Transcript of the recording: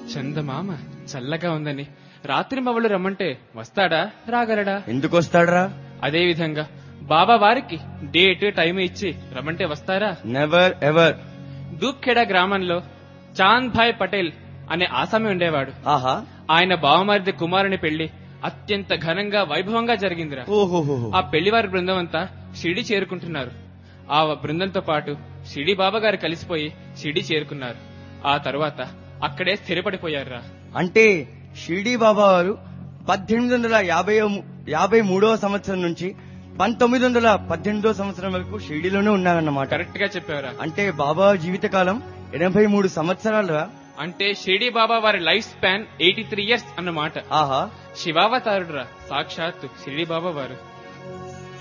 చందమామ చల్లగా ఉందని రాత్రి మవళ్ళు రమ్మంటే వస్తాడా రాగలడా ఎందుకు వస్తాడరా అదే విధంగా బాబా వారికి డేట్ టైం ఇచ్చి రమ్మంటే వస్తారా నెవర్ ఎవర్ దూప్ఖేడా గ్రామంలో చాంద్ భాయ్ పటేల్ అనే ఆసామి ఉండేవాడు ఆహా ఆయన బావమరిది కుమారుని పెళ్లి అత్యంత ఘనంగా వైభవంగా జరిగిందిరా ఓహోహో ఆ పెళ్లివారి బృందం అంతా షిరిడి చేరుకుంటున్నారు ఆ బృందంతో పాటు షిరిడి బాబా గారు కలిసిపోయి షిరిడి చేరుకున్నారు ఆ తరువాత అక్కడే స్థిరపడిపోయారురా అంటే షిర్డీ బాబా వారు పద్దెనిమిది వందల యాభై యాభై మూడవ సంవత్సరం నుంచి పంతొమ్మిది వందల పద్దెనిమిదవ సంవత్సరం వరకు షిర్డీలోనే ఉన్నారన్నమాట కరెక్ట్ గా చెప్పావురా అంటే బాబా జీవితకాలం ఎనభై మూడు సంవత్సరాలుగా అంటే షిరిడి బాబా వారి life span eighty three years అన్నమాట ఆహా శివావతారుడురా సాక్షాత్తు షిరిడి బాబా వారు